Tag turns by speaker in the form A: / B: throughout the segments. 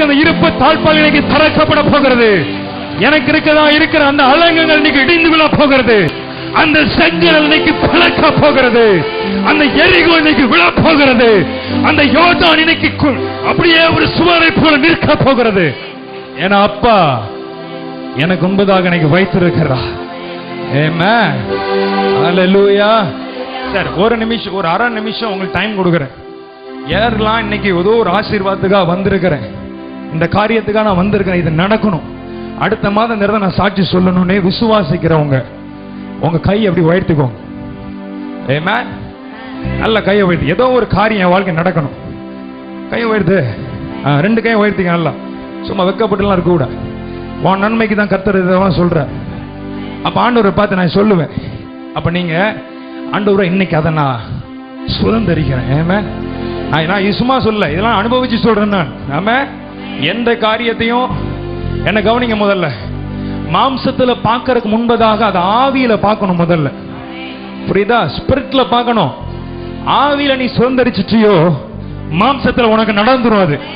A: இருக்க அந்த இருப்பு தாழ்பால் இன்னைக்கு திறக்கப்பட போகிறது எனக்கு இருக்கதா இருக்கிற அந்த அலங்கங்கள் இன்னைக்கு இடிந்து விழ போகிறது அந்த செங்கல் இன்னைக்கு பிளக்க போகிறது அந்த எரிகோ இன்னைக்கு விழ போகிறது அந்த யோதான் இன்னைக்கு கு- அப்படியே ஒரு சுவரை போல நிற்க போகிறது ஏன்னா அப்பா எனக்கு முன்பதாக எனக்கு வைத்திருக்கிறா ஏமா அல்லேலூயா சார் ஒரு நிமிஷம் ஒரு அரை நிமிஷம் உங்களுக்கு டைம் கொடுக்குறேன் யாரெல்லாம் இன்னைக்கு ஏதோ ஒரு ஆசீர்வாதத்துக்காக வந்திருக்கிறேன் இந்த காரியத்துக்காக நான் வந்திருக்கிறேன் இது நடக்கணும் அடுத்த மாதம் இந்த இடத்துல நான் சாட்சி சொல்லணும்னே விசுவாசிக்கிறவங்க உங்க கை அப்படி உயர்த்திக்கோங்க ஏமா நல்ல கையை உயர்த்தி ஏதோ ஒரு காரியம் என் வாழ்க்கை நடக்கணும் கையை உயர்த்து ஆ, ரெண்டு கையை உயர்த்திக்க நல்லா சும்மா வெக்கப்பட்டுலாம் இருக்க கூட உன் நன்மைக்கு தான் கர்த்தர் இதெல்லாம் சொல்ற அப்ப ஆண்டவரை பார்த்து நான் சொல்லுவேன் அப்ப நீங்க ஆண்டவரை இன்னைக்கு அதை நான் சுதந்திரிக்கிறேன் ஏமே நான் நான் இது சும்மா சொல்ல இதெல்லாம் அனுபவிச்சு சொல்றேன் நான் ஆமே எந்த காரியத்தையும் என்ன கவனிங்க முதல்ல மாம்சத்துல பார்க்கறதுக்கு முன்பதாக அதை ஆவியில பார்க்கணும் முதல்ல புரியுதா ஸ்பிரிட்ல பார்க்கணும் ஆவியில நீ சுதந்திரிச்சிட்டியோ மாம்சத்துல உனக்கு நடந்துரும் அது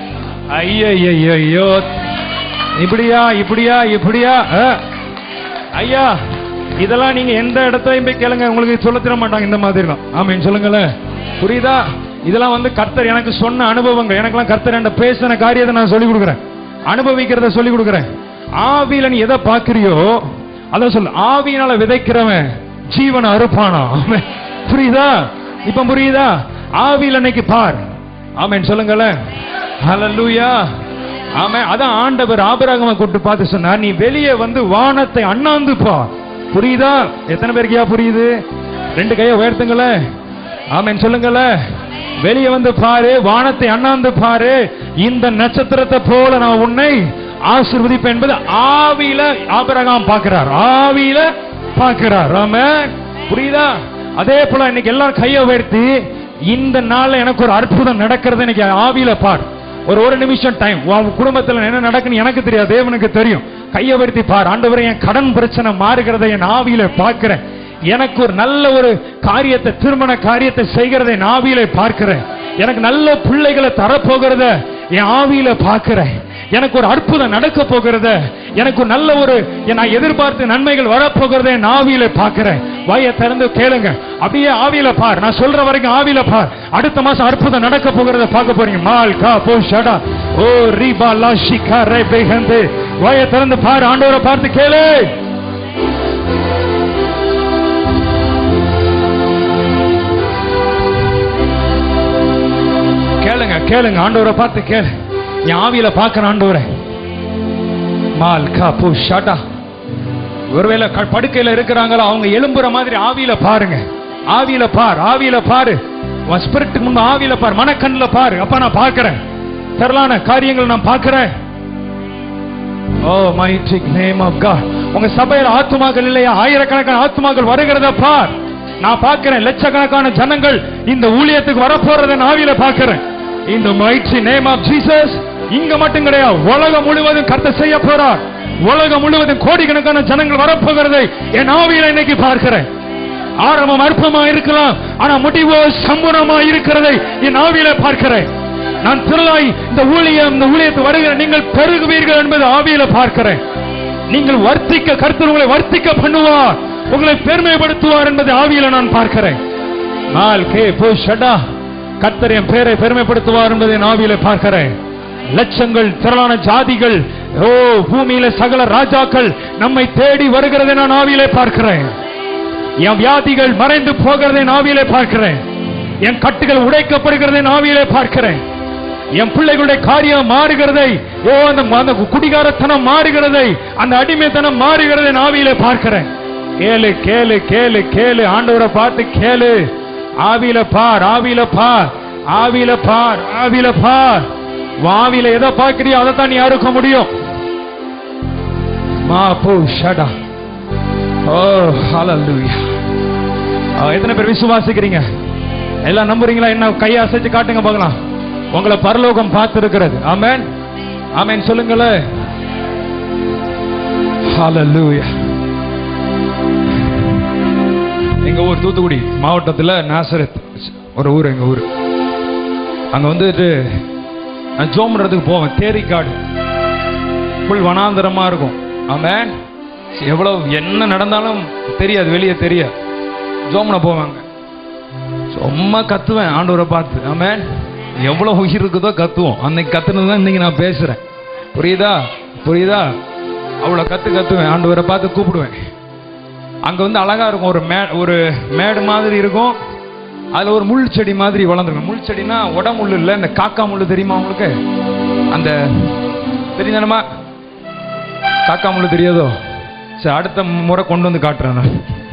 A: ஐயோ இப்படியா இப்படியா இப்படியா ஆ? ஐயா இதெல்லாம் நீங்க எந்த இடத்தையும் போய் கேளுங்க உங்களுக்கு சொல்ல தர மாட்டாங்க இந்த மாதிரிலாம் ஆமீன் சொல்லுங்களேன் புரியுதா இதெல்லாம் வந்து கர்த்தர் எனக்கு சொன்ன அனுபவங்கள் எனக்கெல்லாம் கர்த்தர் என்கிட்ட பேசின காரியத்தை நான் சொல்லி கொடுக்குறேன் அனுபவிக்கிறத சொல்லி கொடுக்குறேன் ஆவியில நீ எதை பார்க்கறியோ அதான் சொல்லு ஆவியினால விதைக்கிறவன் ஜீவனை அறுப்பானா ஆமென். புரியுதா இப்ப புரியுதா ஆவியில இன்னைக்கு பார் ஆமென் சொல்லுங்களேன் ஹalleluya ஆமென் அதான் ஆண்டவர் ஆபிரகாமை கூப்பிட்டு பார்த்து சொன்னார் நீ வெளியே வந்து வானத்தை அண்ணாந்து பார் புரியுதா எத்தனை பேருக்கியா புரியுது ரெண்டு கையை உயர்த்துங்களேன் ஆமென் சொல்லுங்களேன் வெளியே வந்து பாரு வானத்தை அண்ணாந்து பாரு இந்த நட்சத்திரத்தை போல நான் உன்னை ஆசீர்வதிப்பேன் என்பது ஆவியில ஆபிரகாம் பார்க்கிறார் ஆவியில பார்க்கிறார் ஆமென் புரியுதா அதே போல இன்னைக்கு எல்லாரும் கையை உயர்த்தி இந்த நாள்ல எனக்கு ஒரு அற்புதம் நடக்கிறது இன்னைக்கு ஆவியில பார் ஒரு ஒரு நிமிஷம் டைம் உன் குடும்பத்துல என்ன நடக்குன்னு எனக்கு தெரியாது தேவனுக்கு தெரியும் கையை உயர்த்தி பார் ஆண்டவரே என் கடன் பிரச்சனை மாறுகிறதை என் ஆவியில பார்க்கிறேன் எனக்கு ஒரு நல்ல ஒரு காரியத்தை திருமண காரியத்தை செய்கிறதை என் ஆவியில பார்க்கிறேன் எனக்கு நல்ல பிள்ளைகளை தரப்போகிறத என் ஆவியில பார்க்கிறேன் எனக்கு ஒரு அற்புதம் நடக்க போகிறத எனக்கு ஒரு நல்ல ஒரு நான் எதிர்பார்த்த நன்மைகள் வரப்போகிறத என் ஆவியில பார்க்கிறேன் வாயை திறந்து கேளுங்க அப்படியே ஆவியில பார் நான் சொல்ற வரைக்கும் ஆவியில பார் அடுத்த மாசம் அற்புதம் நடக்க போகிறத பார்க்க போறீங்க மால் கா போ ஷடா ஓ ரீபா லா ஷிகா ரே பெஹந்து வாயை திறந்து பார் ஆண்டவரை பார்த்து கேளு கேளுங்க கேளுங்க ஆண்டவரை பார்த்து கேளு என் ஆவியில பார்க்கிற ஆண்டவரை மால் கா போ ஷடா ஒருவேளை க- படுக்கையில இருக்கிறாங்களோ அவங்க எழும்புற மாதிரி ஆவியில பாருங்க ஆவியில பார் ஆவியில பாரு உன் ஸ்பிரிட்டுக்கு முன்பு ஆவியில பார் மனக்கண்ணுல பாரு அப்ப நான் பார்க்கிறேன் திரளான காரியங்கள் நான் பார்க்கிறேன் O mighty name of God உங்க சபையில ஆத்துமாக்கள் இல்லையா ஆயிரக்கணக்கான ஆத்துமாக்கள் வருகிறத பார் நான் பார்க்கிறேன் லட்சக்கணக்கான ஜனங்கள் இந்த ஊழியத்துக்கு வரப்போறத நான் ஆவியில பார்க்கிறேன் இந்த mighty நேம் ஆஃப் ஜீசஸ் இங்க மட்டும் கிடையாது உலகம் முழுவதும் கர்த்த செய்ய போறார் உலகம் முழுவதும் கோடிக்கணக்கான ஜனங்கள் வரப்போகிறதை என் ஆவியில இன்னைக்கு பார்க்கிறேன் ஆரம்பம் அற்பமா இருக்கலாம் ஆனா முடிவோ சம்பூர்ணமா இருக்கிறதை என் ஆவியில பார்க்கிறேன் நான் திரளாய் இந்த ஊழியம் இந்த ஊழியத்து வருகிற நீங்கள் பெருகுவீர்கள் என்பது ஆவியில பார்க்கிறேன் நீங்கள் வர்த்திக்க கர்த்தர் உங்களை வர்த்திக்க பண்ணுவார் உங்களை பெருமைப்படுத்துவார் என்பதை ஆவியில நான் பார்க்கிறேன் நாள் கே போ ஷடா கர்த்தர் என் பேரை பெருமைப்படுத்துவார் என்பதை நான் ஆவியில பார்க்கிறேன் லட்சங்கள் திரளான ஜாதிகள் ஓ பூமியில சகல ராஜாக்கள் நம்மை தேடி வருகிறதை நான் ஆவியிலே பார்க்கிறேன் என் வியாதிகள் மறைந்து போகிறதை நான் ஆவியிலே பார்க்கிறேன் என் கட்டுகள் உடைக்கப்படுகிறதை நான் ஆவியிலே பார்க்கிறேன் என் பிள்ளைகளுடைய காரியம் மாறுகிறதை ஓ அந்த அந்த குடிகாரத்தனம் மாறுகிறதை அந்த அடிமைத்தனம் மாறுகிறதை நான் ஆவியிலே பார்க்கிறேன் கேளு கேளு கேளு கேளு ஆண்டவரை பார்த்து கேளு ஆவியில பார் ஆவியில பார் ஆவியில பார் ஆவியில பார் உன் ஆவியில எதை பார்க்கிறியோ அதை தான் நீ அறுக்க முடியும் மா போ ஷடா ஓ ஹalleluya ஆ, எத்தனை பேர் விசுவாசிக்கிறீங்க எல்லாம் நம்புறீங்களா என்ன கையை அசைச்சு காட்டுங்க பார்க்கலாம் உங்களை பரலோகம் பார்த்திருக்கிறது ஆமென் ஆமென் சொல்லுங்களேன் ஹalleluya எங்க ஊர் தூத்துக்குடி மாவட்டத்துல நாசரத் ஒரு ஊர் எங்க ஊர் அங்க வந்துட்டு நான் ஜோம் பண்றதுக்கு போவேன் தேரிக்காடு புல் வனாந்தரமா இருக்கும் ஆமென் எவ்வளவு என்ன நடந்தாலும் தெரியாது வெளியே தெரியாது ஜோம்ன போவாங்க சும்மா கத்துவேன் ஆண்டவரை பார்த்து ஆமென் எவ்வளவு உயிர் இருக்குதோ கத்துவோம் அன்னைக்கு கத்துனது தான் இன்னைக்கு நான் பேசுறேன் புரியுதா புரியுதா அவ்வளோ கத்து கத்துவேன் ஆண்டவரை பார்த்து கூப்பிடுவேன் அங்க வந்து அழகா இருக்கும் ஒரு மே ஒரு மேடு மாதிரி இருக்கும் அதுல ஒரு முள் செடி மாதிரி வளர்ந்துருக்கும் முள் செடினா உடமுள் இல்லை இந்த காக்கா முள் தெரியுமா உங்களுக்கு அந்த தெரியுதானமா காக்கா முள் தெரியாதோ சரி அடுத்த முறை கொண்டு வந்து காட்டுறேன் நான்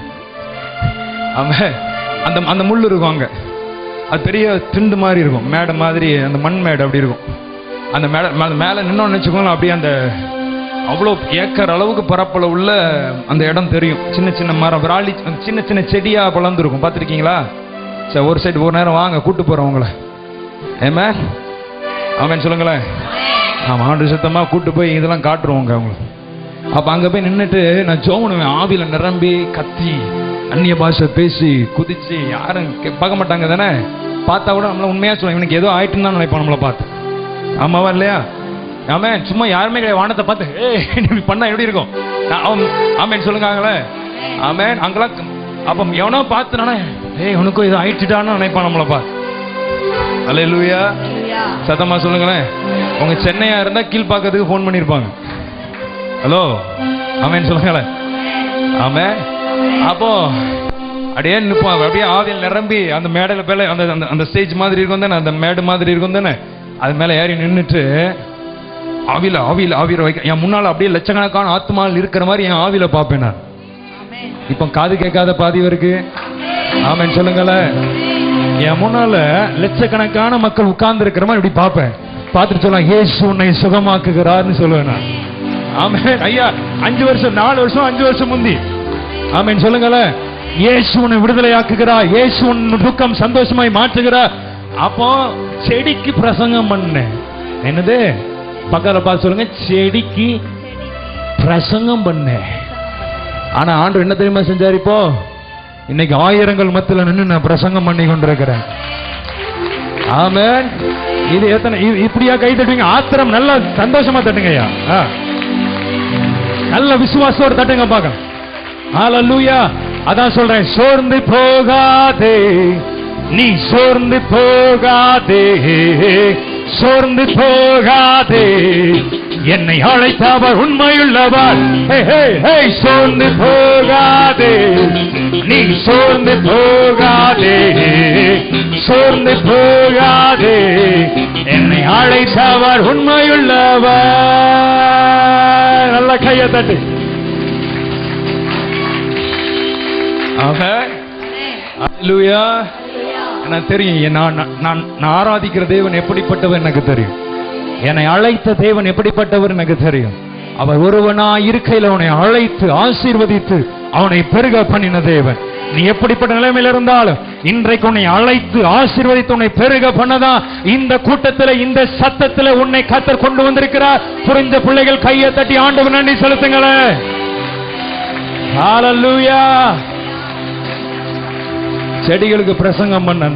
A: அவன் அந்த அந்த முள் இருக்கும் அங்க அது பெரிய திண்டு மாதிரி இருக்கும் மேடை மாதிரி அந்த மண் மேடு அப்படி இருக்கும் அந்த மேடை மேலே மேலே நின்னோன்னு வச்சுக்கோங்களேன் அப்படியே அந்த அவ்வளோ ஏக்கர் அளவுக்கு பரப்பளவு உள்ள அந்த இடம் தெரியும் சின்ன சின்ன மரம் விராலி சின்ன சின்ன செடியா வளர்ந்துருக்கும் பார்த்துருக்கீங்களா சரி ஒரு சைடு ஒரு நேரம் வாங்க கூட்டு போறோம் உங்களை ஏமே ஆமேன்னு சொல்லுங்களேன் ஆமாம் ஆண்டு சுத்தமாக கூட்டு போய் இதெல்லாம் காட்டுருவோங்க அவங்கள அப்போ அங்கே போய் நின்றுட்டு நான் ஜோமனுவேன் ஆவியில் நிரம்பி கத்தி அந்நிய பாஷை பேசி குதிச்சு யாரும் கே- பார்க்க மாட்டாங்க தானே பார்த்தா கூட நம்மள உண்மையாக சொல்லுவோம் இவனுக்கு ஏதோ ஆயிட்டுன்னு தான் நினைப்போம் நம்மளை பார்த்து ஆமாவா இல்லையா ஆமென் சும்மா யாருமே கிடையாது வானத்தை பார்த்து ஏய் இப்படி பண்ணா எப்படி இருக்கும் நான் அவன் ஆமேன் சொல்லுங்காங்களே ஆமேன் அங்கெல்லாம் க- அப்ப எவனோ பார்த்துனானே ஏய் உனக்கும் இது ஆயிட்டுட்டான்னு நினைப்பான் நம்மளை பார்த்து அல்லேலூயா சத்தமா சொல்லுங்களேன் உங்க சென்னையா இருந்தா கீழ்பாக்கத்துக்கு ஃபோன் பண்ணியிருப்பாங்க ஹலோ ஆமேன் சொல்லுங்களேன் ஆமே அப்போ அப்படியே நிற்போம் அப்படியே ஆவியில் நிரம்பி அந்த மேடையில மேல அந்த அந்த- அந்த ஸ்டேஜ் மாதிரி இருக்கும் தானே அந்த மேடு மாதிரி இருக்கும் தானே அது மேல ஏறி நின்னுட்டு ஆவியில ஆவியில ஆவியில வைக்க என் முன்னால அப்படியே லட்சக்கணக்கான ஆத்மாவில் இருக்கிற மாதிரி என் ஆவியில பார்ப்பேன் நான் இப்போ காது கேட்காத பாதி இருக்கு ஆமென் சொல்லுங்களேன் என் முன்னால லட்சக்கணக்கான மக்கள் உட்கார்ந்து இருக்கிற மாதிரி இப்படி பார்ப்பேன் பார்த்துட்டு சொல்லலாம் இயேசு உன்னை சுகமாக்குகிறார்னு சொல்லுவேன் நான் ஆமென் ஐயா அஞ்சு வருஷம் நாலு வருஷம் அஞ்சு வருஷம் முந்தி ஆமென் சொல்லுங்களேன் இயேசு உன்னை விடுதலையாக்குகிறார் இயேசு உன் துக்கம் சந்தோஷமாய் மாற்றுகிறார் அப்போ செடிக்கு பிரசங்கம் பண்ணேன் என்னது பக்கத்துல பார்த்து சொல்லுங்க செடிக்கு பிரசங்கம் பண்ணேன் ஆனா ஆண்டு என்ன தெரியுமா செஞ்சார் இப்போ இன்னைக்கு ஆயிரங்கள் மத்தியில நின்று நான் பிரசங்கம் பண்ணி கொண்டிருக்கிறேன் ஆமென் இது எத்தனை இ- இப்படியா கை தட்டுவீங்க ஆத்திரம் நல்லா சந்தோஷமா தட்டுங்க ஐயா ஆ. நல்ல விசுவாசத்தோட தட்டுங்க பார்க்கலாம் ஹalleluya அதான் சொல்றேன் சோர்ந்து போகாதே நீ சோர்ந்து போகாதே சோர்ந்து போகாதே என்னை அழைத்தவர் உண்மையுள்ளவர் ஹே, ஹே, ஹே, சோர்ந்து போகாதே நீ சோர்ந்து போகாதே சோர்ந்து போகாதே என்னை அழைத்தவர் உண்மையுள்ளவர் நல்ல கையை தட்டு ஆமென். ஹalleluya. எனக்கு தெரியும் என் நான் நான் நான் ஆராதிக்கிற தேவன் எப்படிப்பட்டவர் எனக்கு தெரியும் என்னை அழைத்த தேவன் எப்படிப்பட்டவர் எனக்கு தெரியும் அவர் ஒருவனா இருக்கையில் அவனை அழைத்து ஆசீர்வதித்து அவனை பெருக பண்ணின தேவன் நீ எப்படிப்பட்ட நிலைமையில் இருந்தாலும் இன்றைக்கு உன்னை அழைத்து ஆசீர்வதித்து உன்னை பெருக பண்ணதான் இந்த கூட்டத்தில் இந்த சத்தத்தில் உன்னை கத்தர் கொண்டு வந்திருக்கிறார் புரிந்த பிள்ளைகள் கையை தட்டி ஆண்டவர் நன்றி செலுத்துங்களேன் ஹalleluya செடிகளுக்கு பிரசங்கம் பண்ண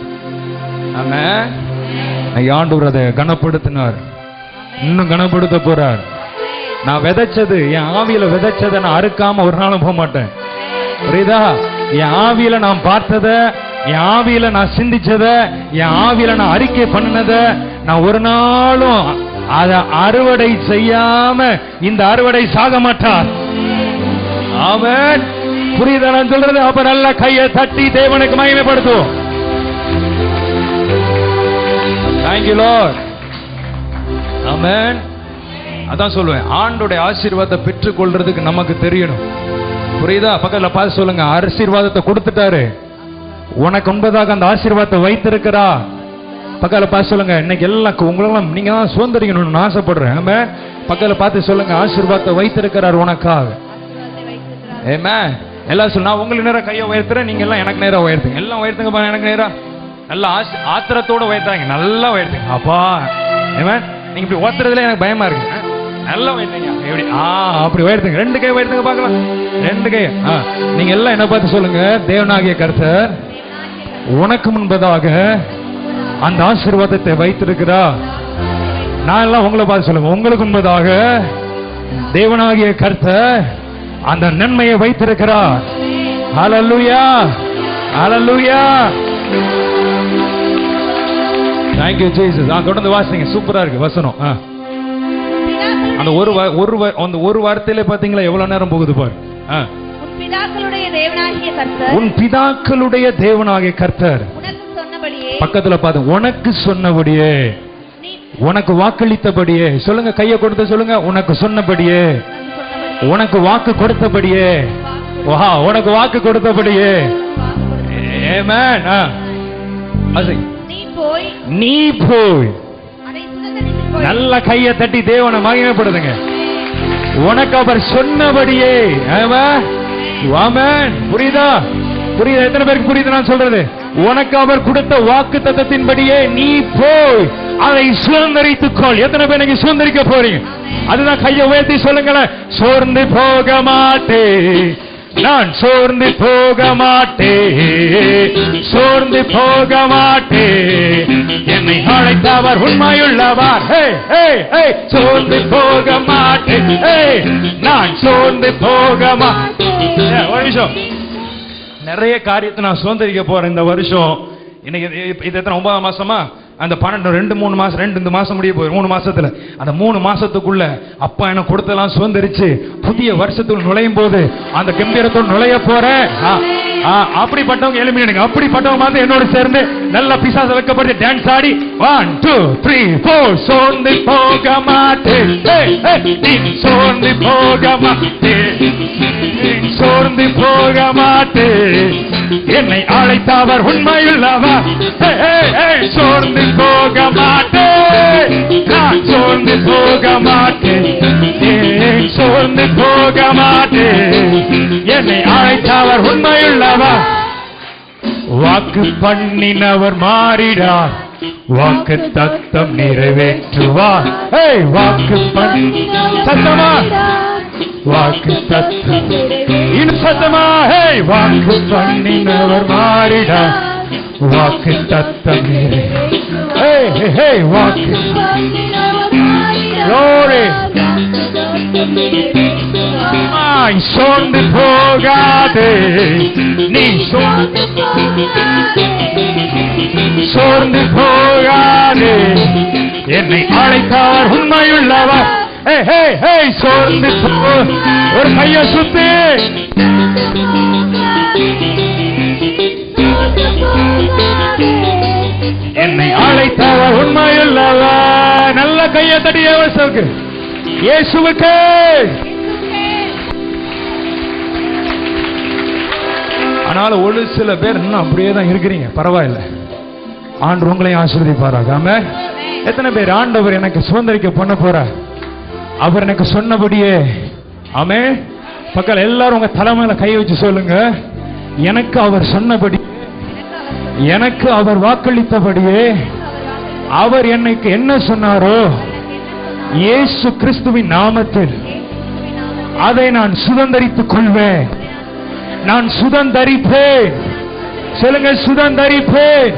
A: ஆண்டவர் அதை கனப்படுத்தினார் இன்னும் கனப்படுத்த போறார் நான் விதைச்சது என் ஆவியில விதைச்சதை நான் அறுக்காம ஒரு நாளும் போக மாட்டேன் புரியுதா என் ஆவியில நான் பார்த்தத என் ஆவியில நான் சிந்திச்சத என் ஆவியில நான் அறிக்கை பண்ணினத நான் ஒரு நாளும் அதை அறுவடை செய்யாம இந்த அறுவடை சாக மாட்டார் அவன் புரியுதா நான் சொல்றது அப்ப நல்ல கையை தட்டி தேவனுக்கு மகிமைப்படுத்துவோம் தேங்க்யூ லார்ட் ஆமென் அதான் சொல்லுவேன் ஆண்டோடைய ஆசீர்வாதத்தை பெற்றுக் கொள்றதுக்கு நமக்கு தெரியணும் புரியுதா பக்கத்துல பார்த்து சொல்லுங்க ஆசீர்வாதத்தை கொடுத்துட்டாரு உனக்கு முன்பதாக அந்த ஆசீர்வாதத்தை வைத்திருக்கிறா பக்கத்துல பார்த்து சொல்லுங்க இன்னைக்கு எல்லாம் உங்களெல்லாம் நீங்க தான் சுதந்திரிக்கணும்னு நான் ஆசைப்படுறேன் ஆமென் பக்கத்துல பார்த்து சொல்லுங்க ஆசீர்வாதத்தை வைத்திருக்கிறார் உனக்காக ஏமே எல்லாம் சொன்னா உங்களுக்கு நேரம் கையை உயர்த்துறேன் நீங்க எல்லாம் எனக்கு நேரம் உயர்த்துங்க எல்லாம் உயர்த்துங்க பாருங்க எனக்கு நேரம் நல்லா ஆசி- ஆத்திரத்தோட உயர்த்தாங்க நல்லா உயர்த்துங்க அப்பா ஏமே நீங்க இப்படி ஓத்துறதுல எனக்கு பயமா இருக்கு ஆ, நல்லா உயர்த்துங்க எப்படி ஆ அப்படி உயர்த்துங்க ரெண்டு கை உயர்த்துங்க பார்க்கலாம் ரெண்டு கை ஆ நீங்க எல்லாம் என்ன பார்த்து சொல்லுங்க தேவனாகிய கர்த்தர் உனக்கு முன்பதாக அந்த ஆசீர்வாதத்தை வைத்திருக்கிறா நான் எல்லாம் உங்களை பார்த்து சொல்லுங்க உங்களுக்கு முன்பதாக தேவனாகிய கர்த்தர் அந்த நன்மையை வைத்திருக்கிறார் ஹalleluya ஹalleluya thank you jesus ஆ தொடர்ந்து வாசிங்க சூப்பரா இருக்கு வசனம் ஆ. அந்த ஒரு வா- ஒரு வா- அந்த ஒரு வார்த்தையில பாத்தீங்களா எவ்வளவு நேரம் போகுது பாரு ஆ.
B: உன் பிதாக்களுடைய தேவனாகிய கர்த்தர்
A: உன் பிதாக்களுடைய தேவனாகிய கர்த்தர்
B: உனக்கு சொன்னபடியே
A: பக்கத்துல பார்த்து உனக்கு சொன்னபடியே
B: நீ
A: உனக்கு வாக்களித்தபடியே சொல்லுங்க கையை கொடுத்து சொல்லுங்க உனக்கு சொன்னபடியே
B: உனக்கு சொன்னபடியே
A: உனக்கு வாக்கு கொடுத்தபடியே வா உனக்கு வாக்கு கொடுத்தபடியே
B: வாக்கு கொடுத்தபடியே.
A: Amen. ஆ. அது
B: நீ போய்
A: நீ போய்
B: அதை சுதந்தரித்துக் கொள்.
A: நல்ல கையை தட்டி தேவனை மகிமைப்படுதுங்க உனக்கு அவர் சொன்னபடியே Amen. Amen. புரியுதா புரியுதா எத்தனை பேருக்கு புரியுது நான் சொல்றது உனக்கு அவர் கொடுத்த வாக்கு தத்தத்தின்படியே நீ போய் அதை சுதந்திரித்துக் கொள் எத்தனை பேர் நீங்க சுதந்திரிக்க போறீங்க அதுதான் கையை உயர்த்தி சொல்லுங்களேன் சோர்ந்து போக மாட்டேன் நான் சோர்ந்து போக மாட்டேன் சோர்ந்து போக மாட்டேன் என்னை அழைத்தவர் உண்மையுள்ளவர் ஹே ஹே ஹே சோர்ந்து போக மாட்டேன் ஹே நான் சோர்ந்து போக மாட்டேன் ஒரு நிமிஷம் நிறைய காரியத்தை நான் சுதந்திரிக்க போறேன் இந்த வருஷம் இன்னைக்கு இது- இது எத்தனை ஒன்பதாம் மாசமா அந்த பன்னெண்டு ரெண்டு மூணு மாசம் ரெண்டு இந்த மாசம் முடிய போகுது மூணு மாசத்துல அந்த மூணு மாசத்துக்குள்ள அப்பா எனக்கு கொடுத்தெல்லாம் சுதந்திரிச்சு புதிய வருஷத்துக்குள் நுழையும் போது அந்த கம்பீரத்தோடு நுழைய போறேன் ஆ, ஆ, அப்படிப்பட்டவங்க எழுப்பிடுங்க அப்படிப்பட்டவங்க வந்து என்னோட சேர்ந்து நல்ல பிசாச வைக்கப்படுது டான்ஸ் ஆடி ஒன் டூ த்ரீ ஃபோர் சோர்ந்து போக மாட்டேன் ஏய், ஏய், நீ சோர்ந்து போக மாட்டேன் சோர்ந்து போக மாட்டேன் என்னை அழைத்தவர் உண்மையுள்ளவர் ஏய், ஏய், ஏய், சோர்ந்து போக மாட்டேன் நான் சோர்ந்து போக மாட்டேன் ஏய், சோர்ந்து போக மாட்டேன் என்னை அழைத்தவர் உண்மையுள்ளவர் வாக்கு பண்ணினவர் மாறிடார் வாக்கு தத்தம் நிறைவேற்றுவார் ஏய், வாக்கு பண்ணி சத்தமா வாக்கு தத்தம் இன்னும் சத்தமா ஹே வாக்கு பண்ணினவர் மாறிடா வாக்கு தத்தம் நீரே. ஹே ஹே, ஹே வாக்கு Glory. ஆய், சோர்ந்து போகாதே நீ சோர்ந்து சோர்ந்து போகாதே என்னை அழைத்தார் உண்மையுள்ளவர் ஹே ஹே ஹே சோர்ந்து போ ஒரு கைய சுத்து என்னை அழைத்தவர் உண்மையுள்ளவர் நல்ல கைய தடிய அவசருக்கு இயேசுவுக்கு ஆனாலும் ஒரு சில பேர் இன்னும் அப்படியே தான் இருக்கிறீங்க பரவாயில்ல ஆண்டு உங்களையும் ஆசீர்வதிப்பாராக ஆமென். எத்தனை பேர் ஆண்டவர் எனக்கு சுதந்திரிக்க பண்ண போறார் அவர் எனக்கு சொன்னபடியே ஆமே மக்கள் எல்லாரும் உங்க தலைமையில கை வச்சு சொல்லுங்க எனக்கு அவர் சொன்னபடி எனக்கு அவர் வாக்களித்தபடியே அவர் எனக்கு என்ன சொன்னாரோ இயேசு கிறிஸ்துவின் நாமத்தில் அதை நான் சுதந்தரித்துக் கொள்வேன் நான் சுதந்தரிப்பேன் சொல்லுங்க சுதந்தரிப்பேன்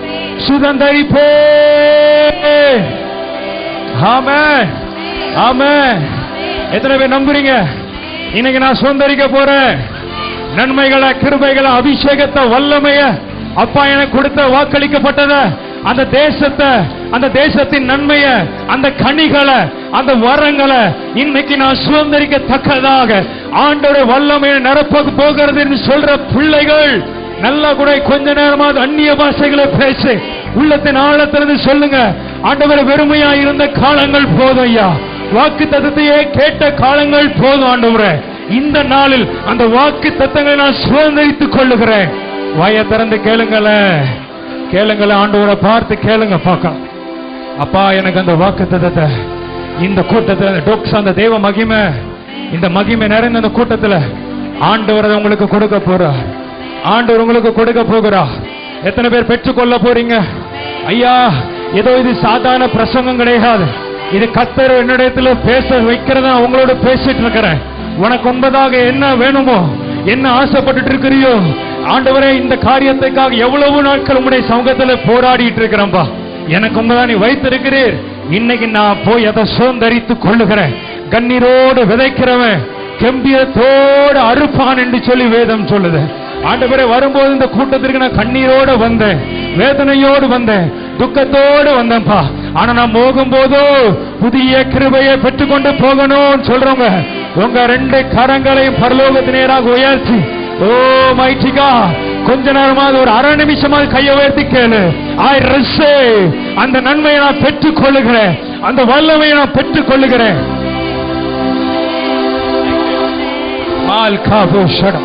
A: சுதந்தரிப்பேன் ஆமென் ஆமென் எத்தனை பேர் நம்புறீங்க இன்னைக்கு நான் சுதந்தரிக்க போறேன் நன்மைகளை கிருபைகளை அபிஷேகத்தை வல்லமைய அப்பா எனக்கு கொடுத்த வாக்களிக்கப்பட்டத அந்த தேசத்தை அந்த தேசத்தின் நன்மைய அந்த கனிகளை அந்த வரங்களை இன்னைக்கு நான் சுதந்திரிக்கத்தக்கதாக ஆண்டோட வல்லமையை நிரப்ப போகிறது என்று சொல்ற பிள்ளைகள் நல்லா கூட கொஞ்ச நேரமாவது அந்நிய பாஷைகளை பேசு உள்ளத்தின் ஆழத்திலிருந்து சொல்லுங்க ஆண்டவர் வெறுமையா இருந்த காலங்கள் போதும் ஐயா வாக்கு தத்தத்தையே கேட்ட காலங்கள் போதும் ஆண்டவரே இந்த நாளில் அந்த வாக்கு தத்தங்களை நான் சுதந்திரித்துக் கொள்ளுகிறேன் வாயை திறந்து கேளுங்களேன் கேளுங்களேன் ஆண்டவரை பார்த்து கேளுங்க பார்க்கலாம் அப்பா எனக்கு அந்த வாக்கு தத்தத்தை இந்த கூட்டத்துல அந்த டொக்ஸ் அந்த தேவ மகிமை இந்த மகிமை நிறைந்த அந்த கூட்டத்துல ஆண்டவர் அதை உங்களுக்கு கொடுக்க போறார் ஆண்டவர் உங்களுக்கு கொடுக்க போகிறார் எத்தனை பேர் பெற்றுக்கொள்ள போறீங்க ஐயா ஏதோ இது சாதாரண பிரசங்கம் கிடையாது இது கத்தர் என்னிடத்துல பேச வைக்கிறதா உங்களோட பேசிட்டு இருக்கிறேன் உனக்கு ஒன்பதாக என்ன வேணுமோ என்ன ஆசைப்பட்டுட்டு இருக்கிறியோ ஆண்டவரே இந்த காரியத்துக்காக எவ்வளவு நாட்கள் உங்களுடைய சமூகத்துல போராடிட்டு இருக்கிறேன்பா எனக்கு உண்மைதான் நீ வைத்திருக்கிறீர் இன்னைக்கு நான் போய் அதை சுதந்தரித்து கொள்ளுகிறேன் கண்ணீரோடு விதைக்கிறவன் கெம்பியத்தோடு அறுப்பான் என்று சொல்லி வேதம் சொல்லுது ஆண்டவரே வரும்போது இந்த கூட்டத்திற்கு நான் கண்ணீரோடு வந்தேன் வேதனையோடு வந்தேன் துக்கத்தோடு வந்தேன்ப்பா ஆனா நான் போகும்போதோ புதிய கிருபையை பெற்றுக்கொண்டு போகணும்னு சொல்றவங்க உங்க ரெண்டு கரங்களையும் பரலோகத்து நேராக உயர்த்தி ஓ மைட்டிகா கொஞ்ச நேரமாவது ஒரு அரை நிமிஷமாவது கையை உயர்த்தி கேளு ஐ ரஸ்ஸே அந்த நன்மையை நான் பெற்றுக் கொள்ளுகிறேன் அந்த வல்லமையை நான் பெற்றுக் கொள்ளுகிறேன் மால் கா போ ஷடா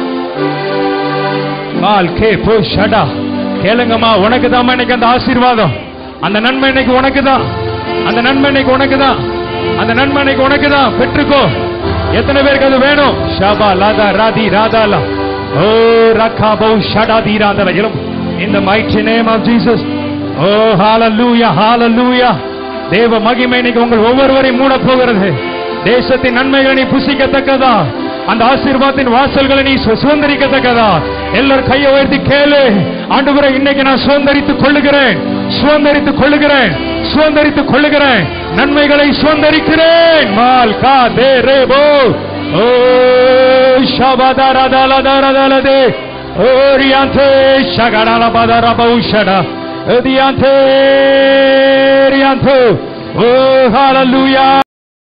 A: மால் கே போ ஷடா கேளுங்கம்மா உனக்கு தான் இன்னைக்கு அந்த ஆசீர்வாதம் அந்த நன்மை இன்னைக்கு உனக்கு தான் அந்த நன்மை இன்னைக்கு உனக்கு தான் அந்த நன்மை இன்னைக்கு உனக்கு தான் பெற்றுக்கோ எத்தனை பேருக்கு அது வேணும் ஷாபா லாதா ராதி ராதாலா ஓ ரக்கா பௌ ஷடா தி ராதா இளம் இந்த mighty name of Jesus ஓ ஹalleluya ஹalleluya தேவ மகிமை இன்னைக்கு உங்கள் ஒவ்வொருவரையும் மூட போகிறது தேசத்தின் நன்மைகளை நீ புசிக்கத்தக்கதா அந்த ஆசீர்வாதத்தின் வாசல்களை நீ சு- சுதந்தரிக்கத்தக்கதா எல்லாரும் கையை உயர்த்தி கேளு ஆண்டவரே இன்னைக்கு நான் சுதந்தரித்துக் கொள்ளுகிறேன் சுதந்தரித்துக் கொள்ளுகிறேன் சுதந்தரித்துக் கொள்ளுகிறேன் நன்மைகளை சுதந்தரிக்கிறேன் மால் கா தே ரே போ ஓ ஷபதா ரதா லதா ரதா லதே ஓ ரியாந்தே ஷகடா லபதா ரபௌ ஷடா ரியாந்தே ரியாந்தோ ஓ ஹalleluya